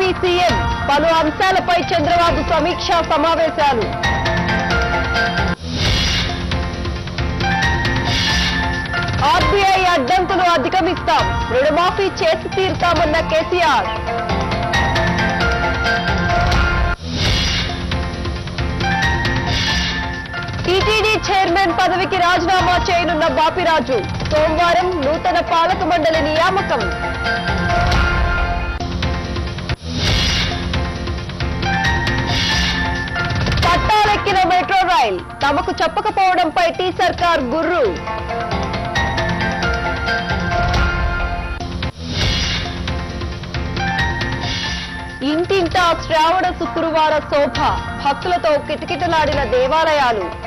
AP CM పలు అంశాలపై చంద్రబాబు సమీక్షా సమావేశాలు ఆర్బీఐ అడ్డంకులు అధిగమిస్తాం రుణమాఫీ చేసి తీరుతామన్న కేసీఆర్ టీటీడీ చైర్మన్ పదవికి రాజీనామా చేయనున్న బాపిరాజు సోమవారం నూతన పాలక మండలి నియామకం పట్టాలెక్కిన మెట్రో రైల్ తమకు చెప్పకపోవడంపై టీ సర్కార్ గుర్రు ఇంటింటా శ్రావణ శుక్రవార శోభ భక్తులతో కిటకిటలాడిన దేవాలయాలు